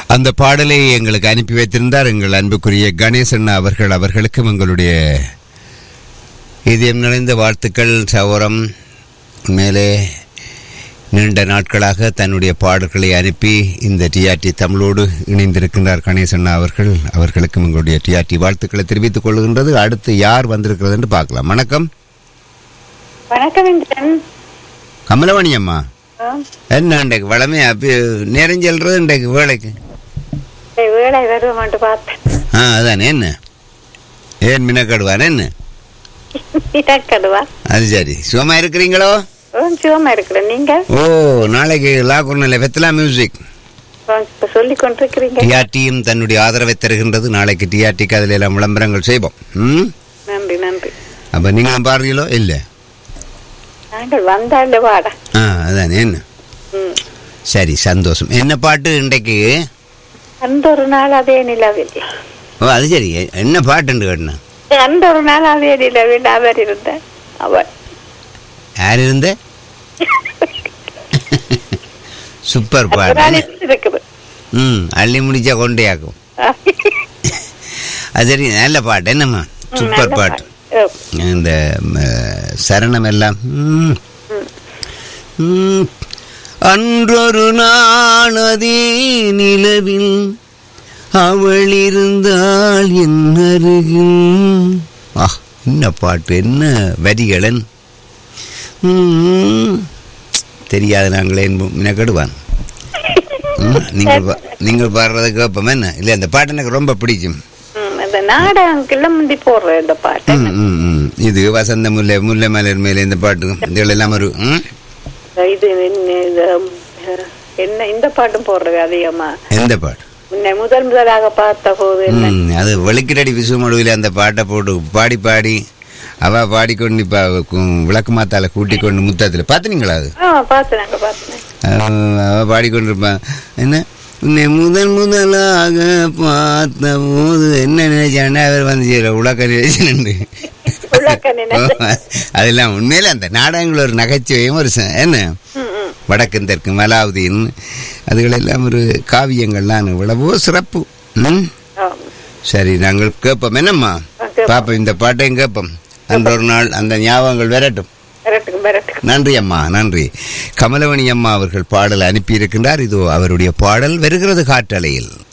அந்த பாடலை எங்களுக்கு அனுப்பி வைத்திருந்தார் எங்கள் அன்புக்குரிய கணேசன் அவர்கள் அவர்களுக்கும் எங்களுடைய இதயம் நிறைந்த வாழ்த்துக்கள் சௌரம் மேலே நீண்ட நாட்களாக தன்னுடைய பாடல்களை அனுப்பி இந்த டிஆர்டி தமிழோடு இணைந்திருக்கின்றார் கணேசன் அவர்கள் அவர்களுக்கும் எங்களுடைய டிஆர்டி வாழ்த்துக்களை தெரிவித்துக் கொள்கின்றது அடுத்து யார் வந்திருக்கிறது என்று பார்க்கலாம் வணக்கம் வணக்கம் இந்திரன் கமலவாணி அம்மா ஆ, என்ன இன்றைக்கு வளமே அப்படி நேரம் செல்றது இன்றைக்கு வேலைக்கு சரி, வேலை வருவோமான்ட்டு பார்த்தேன் ஆ அதானே என்ன ஏன் மினக்கடுவான் என்ன இடக்கடுவா அது சரி சுகமா இருக்கிறீங்களோ சிவமா இருக்கிறேன் நீங்க ஓ நாளைக்கு லாக்குர்னில் வெத்தலா மியூசிக் ஆ, இப்ப சொல்லி கொண்டிருக்கிறீங்க டிஆர்டியும் தன்னுடைய ஆதரவை தருகின்றது நாளைக்கு டிஆர்டிக்கு அதில் எல்லாம் விளம்பரங்கள் செய்வோம் ம் நன்றி நன்றி அப்போ நீங்களும் பாடுறீங்களோ இல்லை நாங்கள் வந்தாண்டு வாடா ஆ அதானே என்ன ம். சரி சந்தோஷம் என்ன பாட்டு இன்றைக்கு அந்த ஒரு நாள் அதே நிலவில் ஓ அது சரி என்ன பாட்டுன்னு கேட்டேன் அந்த ஒரு நாள் அதே நிலவில் அவர் இருந்த அவர் யார் இருந்த சூப்பர் ஒரு நாள் பாட்டு இருக்குது ம் அள்ளி முடிச்சா கொண்டையாக்கும் அது சரி நல்ல பாட்டு என்னம்மா சூப்பர் நல்ல பாட்டு ஓ, இந்த ம, சரணம் எல்லாம் ம். ம். அன்றொரு நாளதே நிலவில் அவள் இருந்தாள் என் அருகில் ஆ என்ன பாட்டு என்ன வரிகளன் ம். தெரியாத நாங்களே மினக்கடுவான் ம், நீங்கள் பா- நீங்கள் பாடுறத கேட்போம் என்ன இல்லை அந்த பாட்டு எனக்கு ரொம்ப பிடிக்கும் ம், அந்த நாடகங்கள்ல முந்தி போடுற இந்த பாட்டு ம், ம், ம். இது வசந்த முல்லை முல்லை மலர் மேலே இந்த பாட்டு இதுகள் எல்லாம் ஒரு ம்? இது என்ன இது, அஹ், என்ன இந்த பாட்டும் போடுறது அதிகமா எந்த பாட்டு முன்ன முதல் முதலாக பார்த்த போது என்ன ம், அது வெளுக்கிரடி விசுமடுவில் அந்த பாட்டை போட்டு பாடி பாடி அவ பாடிக்கொண்டு இப்ப கு- விளக்கு மாத்தால கூட்டி கொண்டு முத்தத்தில் பார்த்தீங்களா அது ஆ பார்த்து நாங்க பார்த்தேன் அவ அவ பாடிக்கொண்டிருப்பான் என்ன உன்னை முதல் முதலாக பார்த்த போது என்ன நினைச்சாண்டா அவர் வந்து சேர உலக நினைச்சு உலக்க நினைச்சு. அதெல்லாம் உண்மையில அந்த நாடகங்கள் ஒரு நகைச்சுவையும் ஒரு ச- என்ன ம், ம். வடக்கும் தெற்கும் மலாவுதீன் அதுகளெல்லாம் ஒரு காவியங்கள்லாம் இவ்வளவோ சிறப்பு ம் ஆ. சரி நாங்கள் கேட்போம் என்னம்மா கேட்போம். பாப்போம் இந்த பாட்டையும் கேட்போம் அன்று ஒரு நாள் அந்த ஞாபகங்கள் வரட்டும் வரட்டுக்கு வரட்டுக்கு நன்றி அம்மா நன்றி கமலவணி அம்மா அவர்கள் பாடல் அனுப்பியிருக்கின்றார் இதோ அவருடைய பாடல் வருகிறது காற்றலையில்